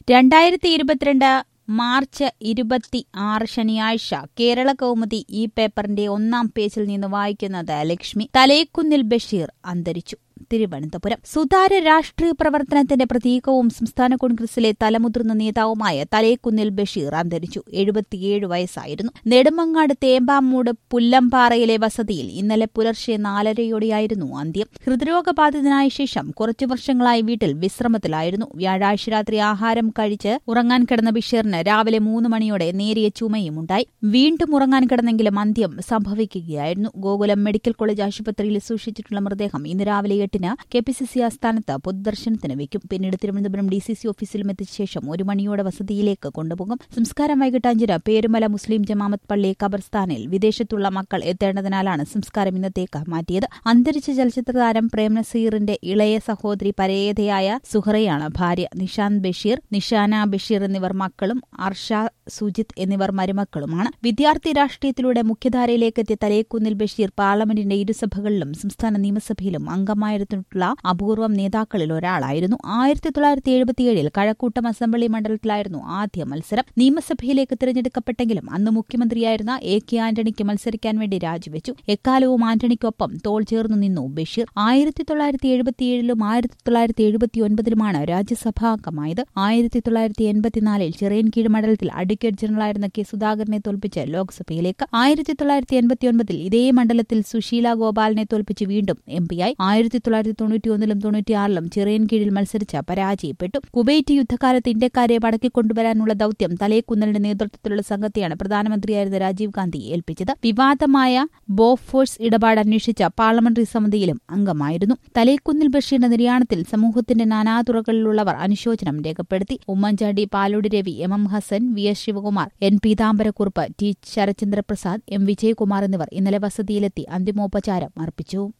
രണ്ടായിരത്തി ഇരുപത്തിരണ്ട് മാർച്ച് ഇരുപത്തി ആറ് ശനിയാഴ്ച കേരള കൗമുദി ഈ പേപ്പറിന്റെ ഒന്നാം പേജിൽ നിന്ന് വായിക്കുന്നത് ലക്ഷ്മി തലേക്കുന്നിൽ ബഷീർ അന്തരിച്ചു തിരുവനന്തപുരം സുതാര്യ രാഷ്ട്രീയ പ്രവർത്തനത്തിന്റെ പ്രതീകവും സംസ്ഥാന കോൺഗ്രസിലെ തലമുതിർന്ന നേതാവുമായ തലേക്കുന്നിൽ ബഷീർ അന്തരിച്ചു എഴുപത്തിയേഴ് വയസ്സായിരുന്നു നെടുമങ്ങാട് തേമ്പാമൂട് പുല്ലമ്പാറയിലെ വസതിയിൽ ഇന്നലെ പുലർച്ചെ നാലരയോടെയായിരുന്നു അന്ത്യം ഹൃദ്രോഗബാധിതനായ ശേഷം കുറച്ചു വർഷങ്ങളായി വീട്ടിൽ വിശ്രമത്തിലായിരുന്നു വ്യാഴാഴ്ച രാത്രി ആഹാരം കഴിച്ച് ഉറങ്ങാൻ കിടന്ന ബഷീറിന് രാവിലെ മൂന്ന് മണിയോടെ നേരിയ ചുമയുമുണ്ടായി വീണ്ടും ഉറങ്ങാൻ കിടന്നെങ്കിലും അന്ത്യം സംഭവിക്കുകയായിരുന്നു ഗോകുലം മെഡിക്കൽ കോളേജ് ആശുപത്രിയിൽ സൂക്ഷിച്ചിട്ടുള്ള മൃതദേഹം ഇന്ന് രാവിലെ എട്ടിന് കെ പി സി സി ആസ്ഥാനത്ത് പൊതുദർശനത്തിന് വെക്കും പിന്നീട് തിരുവനന്തപുരം ഡി സി സി ഓഫീസിലും എത്തിച്ച ശേഷം ഒരു മണിയോടെ വസതിയിലേക്ക് കൊണ്ടുപോകും സംസ്കാരം വൈകിട്ട് അഞ്ചിന് പേരുമല മുസ്ലിം ജമാമത്ത് പള്ളി ഖബർസ്ഥാനിൽ വിദേശത്തുള്ള മക്കൾ എത്തേണ്ടതിനാലാണ് സംസ്കാരം ഇന്നത്തേക്ക് മാറ്റിയത് അന്തരിച്ച ചലച്ചിത്ര താരം പ്രേം നസീറിന്റെ ഇളയ സഹോദരി പരേതയായ സുഹറയാണ് ഭാര്യ നിഷാന്ത് ബഷീർ നിഷാന ബഷീർ എന്നിവർ മക്കളും അർഷ സുജിത് എന്നിവർ മരുമക്കളുമാണ് വിദ്യാർത്ഥി രാഷ്ട്രീയത്തിലൂടെ മുഖ്യധാരയിലേക്ക് എത്തിയ തലേക്കുന്നിൽ ബഷീർ പാർലമെന്റിന്റെ ഇരുസഭകളിലും സംസ്ഥാന നിയമസഭയിലും അംഗമായിരുന്നിട്ടുള്ള അപൂർവം നേതാക്കളിൽ ഒരാളായിരുന്നു ആയിരത്തി തൊള്ളായിരത്തി എഴുപത്തിയേഴിൽ കഴക്കൂട്ടം അസംബ്ലി മണ്ഡലത്തിലായിരുന്നു ആദ്യ മത്സരം നിയമസഭയിലേക്ക് തിരഞ്ഞെടുക്കപ്പെട്ടെങ്കിലും അന്ന് മുഖ്യമന്ത്രിയായിരുന്ന എ കെ ആന്റണിക്ക് മത്സരിക്കാൻ വേണ്ടി രാജിവെച്ചു എക്കാലവും ആന്റണിക്കൊപ്പം തോൾ ചേർന്നു നിന്നു ബഷീർ ആയിരത്തി തൊള്ളായിരത്തി എഴുപത്തിയേഴിലും ആയിരത്തി തൊള്ളായിരത്തി എഴുപത്തിയൊൻപതിലുമാണ് രാജ്യസഭാംഗമായത് ആയിരത്തി തൊള്ളായിരത്തി എൺപത്തിനാലിൽ ചിറയൻകീഴ് മണ്ഡലത്തിൽ അഡ്വക്കേറ്റ് ജനറലായിരുന്ന കെ സുധാകരനെ തോൽപ്പിച്ച് ലോക്സഭയിലേക്ക് ആയിരത്തി തൊള്ളായിരത്തി എൺപത്തിയൊൻപതിൽ ഇതേ മണ്ഡലത്തിൽ സുശീല ഗോപാലിനെ തോൽപ്പിച്ച് വീണ്ടും എം പിയായി ആയിരത്തി തൊള്ളായിരത്തി തൊണ്ണൂറ്റിയൊന്നിലും തൊണ്ണൂറ്റിയാറിലും ചിറയൻകീഴിൽ മത്സരിച്ച് പരാജയപ്പെട്ടു കുവൈറ്റ് യുദ്ധകാലത്ത് ഇന്ത്യക്കാരെ മടക്കിക്കൊണ്ടുവരാനുള്ള ദൌത്യം തലേക്കുന്നലിന്റെ നേതൃത്വത്തിലുള്ള സംഘത്തെയാണ് പ്രധാനമന്ത്രിയായിരുന്ന രാജീവ് ഗാന്ധി ഏൽപ്പിച്ചത് വിവാദമായ ബോഫോഴ്സ് ഇടപാട് അന്വേഷിച്ച പാർലമെന്ററി സമിതിയിലും അംഗമായിരുന്നു തലേക്കുന്നിൽ ബഷീറിന്റെ നിര്യാണത്തിൽ സമൂഹത്തിന്റെ നാനാതുറകളിലുള്ളവർ അനുശോചനം രേഖപ്പെടുത്തി Oommen Chandy പാലോടി Ravi M M Hasan V S Shivakumar N Peethambara Kurup T ശരചന്ദ്രപ്രസാദ് M Vijayakumar എന്നിവർ ഇന്നലെ വസതിയിലെത്തി അന്തിമോപചാരം അർപ്പിച്ചു